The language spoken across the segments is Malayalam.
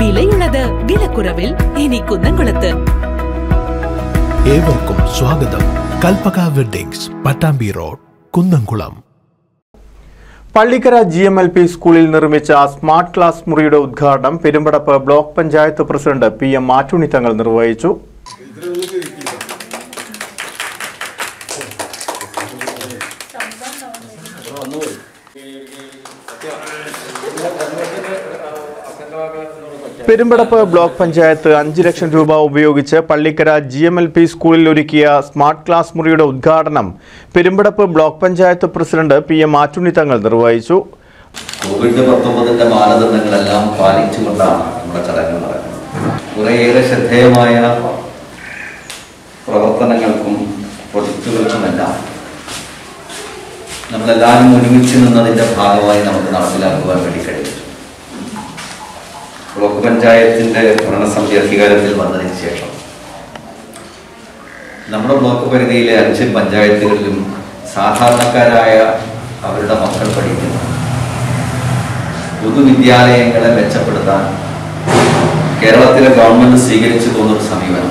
വിലയുള്ളത് വിലക്കുറവിൽ ഇനി കുന്നംകുളത്ത് ഏവർക്കും സ്വാഗതം Kalpaka weddings Pattambi road Kunnamkulam Pallikkara G M L P സ്കൂളിൽ നിർമ്മിച്ച സ്മാർട്ട് ക്ലാസ് മുറിയുടെ ഉദ്ഘാടനം Perumpadappu block panchayat president P M Mattuni Thangal നിർവഹിച്ചു പെരുമ്പടപ്പ് ബ്ലോക്ക് പഞ്ചായത്ത് അഞ്ച് ലക്ഷം രൂപ ഉപയോഗിച്ച് Pallikkara G M L P സ്കൂളിൽ ഒരുക്കിയ സ്മാർട്ട് ക്ലാസ് മുറിയുടെ ഉദ്ഘാടനം Perumpadappu block panchayat president P M Mattuni Thangal നിർവഹിച്ചു കോവിഡ് പത്തൊമ്പതിന്റെ മാനദണ്ഡങ്ങളെല്ലാം പാലിച്ചുകൊണ്ടാണ് നമ്മുടെ ചടങ്ങ് നടക്കുന്നത് കുറേയേറെ ശ്രദ്ധേയമായ പ്രവർത്തനങ്ങൾക്കും പ്രൊജക്റ്റുകൾക്കുമെല്ലാം നമ്മളെല്ലാവരും ഒരുമിച്ച് നിന്നതിന്റെ ഭാഗമായി നമുക്ക് നടപ്പിലാക്കുവാൻ വേണ്ടി കഴിഞ്ഞു ബ്ലോക്ക് പഞ്ചായത്തിന്റെ ഭരണസമിതി അധികാരത്തിൽ വന്നതിന് ശേഷം നമ്മുടെ ബ്ലോക്ക് പരിധിയിലെ അഞ്ച് പഞ്ചായത്തുകളിലും സാധാരണക്കാരായ അവരുടെ മക്കൾ പഠിക്കുന്നു പൊതുവിദ്യാലയങ്ങളെ മെച്ചപ്പെടുത്താൻ കേരളത്തിലെ ഗവൺമെന്റ് സ്വീകരിച്ചു പോകുന്നൊരു സമീപനം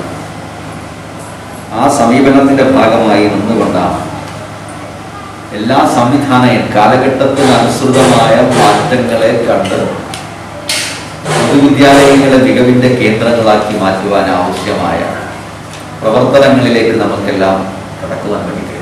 ആ സമീപനത്തിന്റെ ഭാഗമായി നിന്നുകൊണ്ടാണ് എല്ലാ സംവിധാന കാലഘട്ടത്തിന് അനുസൃതമായ മാറ്റങ്ങളെ കണ്ട് പൊതുവിദ്യാലയങ്ങളെ മികവിന്റെ കേന്ദ്രങ്ങളാക്കി മാറ്റുവാൻ ആവശ്യമായ പ്രവർത്തനങ്ങളിലേക്ക് നമുക്കെല്ലാം കടക്കുവാൻ വേണ്ടി കഴിയും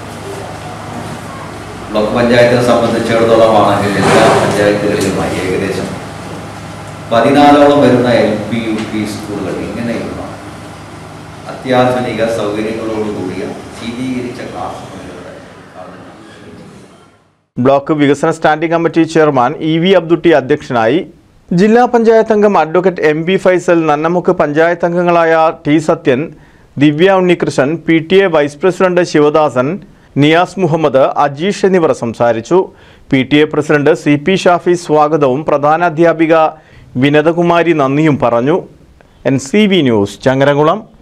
ബ്ലോക്ക് പഞ്ചായത്തിനെ സംബന്ധിച്ചിടത്തോളം ആണെങ്കിൽ എല്ലാ പഞ്ചായത്തുകളിലുമായി ഏകദേശം പതിനാലോളം വരുന്ന എൽ പി യു പി സ്കൂളുകൾ ഇങ്ങനെയുള്ള അത്യാധുനിക സൗകര്യങ്ങളോടുകൂടിയ ശീതീകരിച്ച ക്ലാസ് മുറികളുടെ ഉദ്ഘാടനം ബ്ലോക്ക് വികസന standing committee chairman E V Abdutty അധ്യക്ഷനായി ജില്ലാ പഞ്ചായത്ത് അംഗം advocate M B Faisal Nannamukku panchayat അംഗങ്ങളായ T Sathyan Divya Unnikrishnan P T A vice president Sivadasan Niyas Muhammad Ajeesh എന്നിവർ സംസാരിച്ചു P T A president C P Shafi സ്വാഗതവും പ്രധാന അധ്യാപിക വിനതകുമാരി നന്ദിയും പറഞ്ഞു N C V news Changaramkulam